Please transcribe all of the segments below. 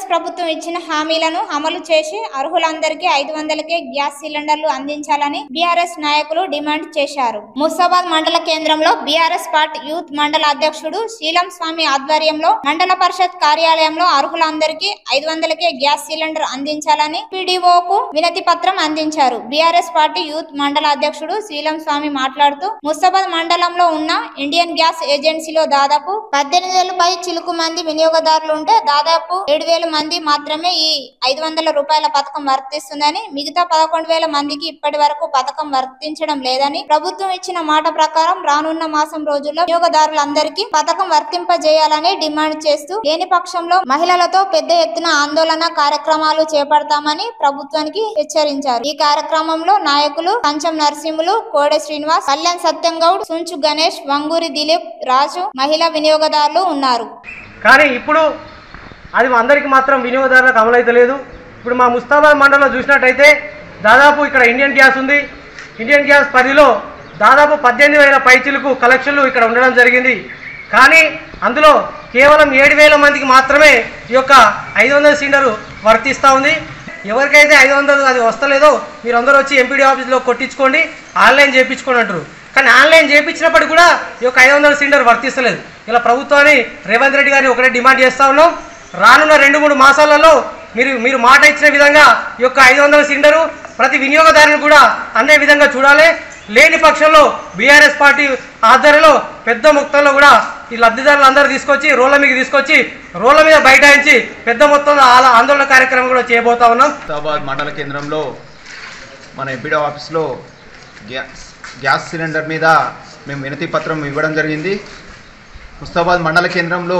కాంగ్రెస్ ప్రభుత్వం ఇచ్చిన హామీలను అమలు చేసి అర్హులందరికీ ఐదు వందలకే గ్యాస్ సిలిండర్లు అందించాలని బీఆర్ఎస్ నాయకులు డిమాండ్ చేశారు ముసాబాద్ మండల కేంద్రంలో బీఆర్ఎస్ పార్టీ యూత్ మండల అధ్యక్షుడు శీలం స్వామి ఆధ్వర్యంలో మండల పరిషత్ కార్యాలయంలో అర్హులందరికీ ఐదు వందలకే గ్యాస్ సిలిండర్ అందించాలని పీడీఓకు వినతి పత్రం అందించారు బీఆర్ఎస్ పార్టీ యూత్ మండల అధ్యక్షుడు శీలం స్వామి మాట్లాడుతూ ముస్తాబాద్ మండలంలో ఉన్న ఇండియన్ గ్యాస్ ఏజెన్సీలో దాదాపు పద్దెనిమిది వేల పై చిలుకు మంది వినియోగదారులు ఉంటే దాదాపు ఏడు వేల మంది మాత్రమే ఈ ఐదు వందల రూపాయల పథకం వర్తిస్తుందని మిగతా పదకొండు వేల మందికి ఇప్పటి వరకు పథకం వర్తించడం లేదని ప్రభుత్వం ఇచ్చిన మాట ప్రకారం రానున్న మాసం రోజుల్లో వినియోగదారులందరికీ పథకం వర్తింపజేయాలని డిమాండ్ చేస్తూ లేని పక్షంలో మహిళలతో పెద్ద ఎత్తున ఆందోళన కార్యక్రమాలు చేపడతామని ప్రభుత్వానికి హెచ్చరించారు ఈ కార్యక్రమంలో నాయకులు పంచం నరసింహులు కోడె శ్రీనివాస్ కళ్యాణ్ సత్యం గౌడ్ సుంచు గణేష్ వంగూరి దిలీప్ రాజు మహిళా వినియోగదారులు ఉన్నారు కానీ ఇప్పుడు అది మా అందరికీ మాత్రం వినియోగదారులకు అమలైతలేదు ఇప్పుడు మా ముస్తాబాద్ మండలంలో చూసినట్టయితే దాదాపు ఇక్కడ ఇండియన్ గ్యాస్ ఉంది ఇండియన్ గ్యాస్ పరిధిలో దాదాపు పద్దెనిమిది వేల పైచిలకు కలెక్షన్లు ఇక్కడ ఉండడం జరిగింది కానీ అందులో కేవలం ఏడు వేల మందికి మాత్రమే ఈ యొక్క ఐదు వందల సిలిండరు వర్తిస్తూ ఉంది ఎవరికైతే ఐదు వందలు అది వస్తలేదో మీరు అందరూ వచ్చి ఎంపీడీ ఆఫీస్లో కొట్టించుకోండి ఆన్లైన్ చేయించుకోండి అంటారు కానీ ఆన్లైన్ చేయించినప్పటికీ కూడా ఈ యొక్క ఐదు వందల సిలిండర్ వర్తిస్తలేదు ఇలా ప్రభుత్వాన్ని రేవంత్ రెడ్డి గారిని ఒకటే డిమాండ్ చేస్తా ఉన్నాం రానున్న రెండు మూడు మాసాలలో మీరు మీరు మాట ఇచ్చిన విధంగా ఈ యొక్క ఐదు వందల సిలిండరు ప్రతి వినియోగదారుని కూడా అందే విధంగా చూడాలి లేని పక్షంలో బీఆర్ఎస్ పార్టీ ఆధ్వర్యంలో పెద్ద మొత్తంలో కూడా ఈ లబ్ధిదారులు అందరూ తీసుకొచ్చి రోడ్ల మీద తీసుకొచ్చి రోడ్ల మీద బైఠాయించి పెద్ద మొత్తంలో ఆల- ఆందోళన కార్యక్రమం కూడా చేయబోతా ఉన్నాం హైదరాబాద్ మండల కేంద్రంలో మన ఎంపీడీ ఆఫీస్లో గ్యాస్ గ్యాస్ సిలిండర్ మీద మేము వినతి పత్రం ఇవ్వడం జరిగింది ముస్తాబాద్ మండల కేంద్రంలో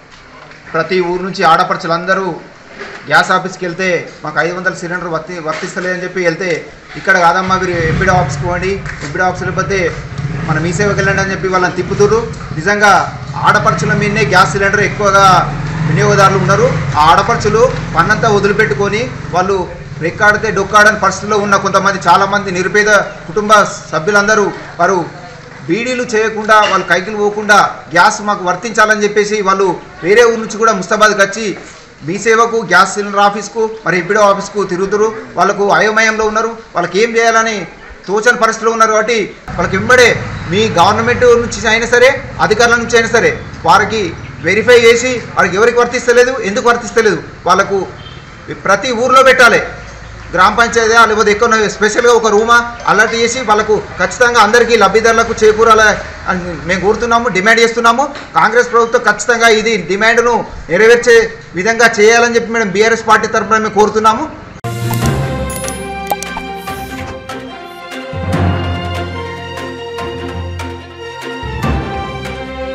ప్రతి ఊరు నుంచి ఆడపడుచులందరూ గ్యాస్ ఆఫీస్కి వెళ్తే మాకు ఐదు వందల సిలిండర్ వర్తి వర్తిస్తలేదని చెప్పి వెళ్తే ఇక్కడ కాదమ్మా మీరు ఎంపీడీ ఆఫీస్కి పోండి ఎంపీడీ ఆఫీస్ వెళ్ళిపోతే మన మీ సేవకి వెళ్ళండి అని చెప్పి వాళ్ళని తిప్పుతుర్రు నిజంగా ఆడపడుచుల మీదనే గ్యాస్ సిలిండర్ ఎక్కువగా వినియోగదారులు ఉన్నారు ఆ ఆడపడుచులు పన్నంతా వదిలిపెట్టుకొని వాళ్ళు రెక్కాడితే డొక్కాడని పరిస్థితిలో ఉన్న కొంతమంది చాలామంది నిరుపేద కుటుంబ సభ్యులందరూ వారు బీడీలు చేయకుండా వాళ్ళు కైకిలు పోకుండా గ్యాస్ మాకు వర్తించాలని చెప్పేసి వాళ్ళు వేరే ఊరు నుంచి కూడా ముస్తాబాద్కి వచ్చి మీ సేవకు గ్యాస్ సిలిండర్ ఆఫీస్కు మరి ఎంపీడో ఆఫీస్కు తిరుగుతురు వాళ్ళకు అయోమయంలో ఉన్నారు వాళ్ళకి ఏం చేయాలని తోచని పరిస్థితిలో ఉన్నారు కాబట్టి వాళ్ళకి వెంబడే మీ గవర్నమెంట్ నుంచి అయినా సరే అధికారుల నుంచి అయినా సరే వారికి వెరిఫై చేసి వాళ్ళకి ఎవరికి వర్తిస్తలేదు ఎందుకు వర్తిస్తలేదు వాళ్ళకు ప్రతి ఊర్లో పెట్టాలి గ్రామ పంచాయతీ లేకపోతే ఎక్కువ స్పెషల్గా ఒక రూమా అలర్ట్ చేసి వాళ్ళకు ఖచ్చితంగా అందరికీ లబ్ధిదారులకు చేకూరాలి అని మేము కోరుతున్నాము డిమాండ్ చేస్తున్నాము కాంగ్రెస్ ప్రభుత్వం ఖచ్చితంగా ఇది డిమాండ్ను నెరవేర్చే విధంగా చేయాలని చెప్పి మేము బీఆర్ఎస్ పార్టీ తరఫున మేము కోరుతున్నాము